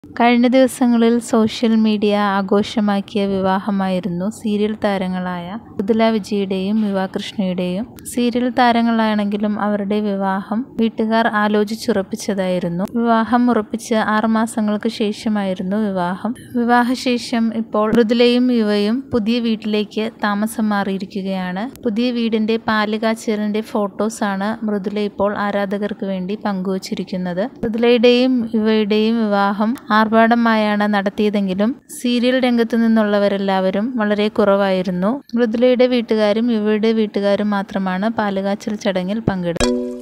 കഴിഞ്ഞ ദിവസങ്ങളിൽ social media ആഘോഷമാക്കിയ വിവാഹമായിരുന്നു സീരിയൽ താരങ്ങളായ മൃദുല വിജയുടെയും യുവ കൃഷ്ണയുടെയും സീരിയൽ താരങ്ങളാണെങ്കിലും അവരുടെ വിവാഹം വീട്ടുകാർ ആലോചിച്ചുറപ്പിച്ചതായിരുന്നു വിവാഹം ഉറപ്പിച്ച് ആറുമാസങ്ങൾക്ക് ശേഷമായിരുന്നു വിവാഹം വിവാഹശേഷം ഇപ്പോൾ മൃദുലയും യുവയും പുതിയ വീട്ടിലേക്ക് താമസം മാറിയിരിക്കുകയാണ് പുതിയ വീടിന്റെ പാലുകാച്ചലിന്റെ ഫോട്ടോസാണ് മൃദുല ഇപ്പോൾ ആരാധകർക്ക് വേണ്ടി പങ്കുവച്ചിരിക്കുന്നത് മൃദുലയുടെയും യുവയുടെയും വിവാഹം ആർഭാടമായാണ് നടത്തിയതെങ്കിലും സീരിയൽ രംഗത്തു നിന്നുള്ളവരെല്ലാവരും വളരെ കുറവായിരുന്നു മൃദുലയുടെ വീട്ടുകാരും യുവയുടെ വീട്ടുകാരും മാത്രമാണ് പാലുകാച്ചൽ ചടങ്ങിൽ പങ്കെടുത്തത്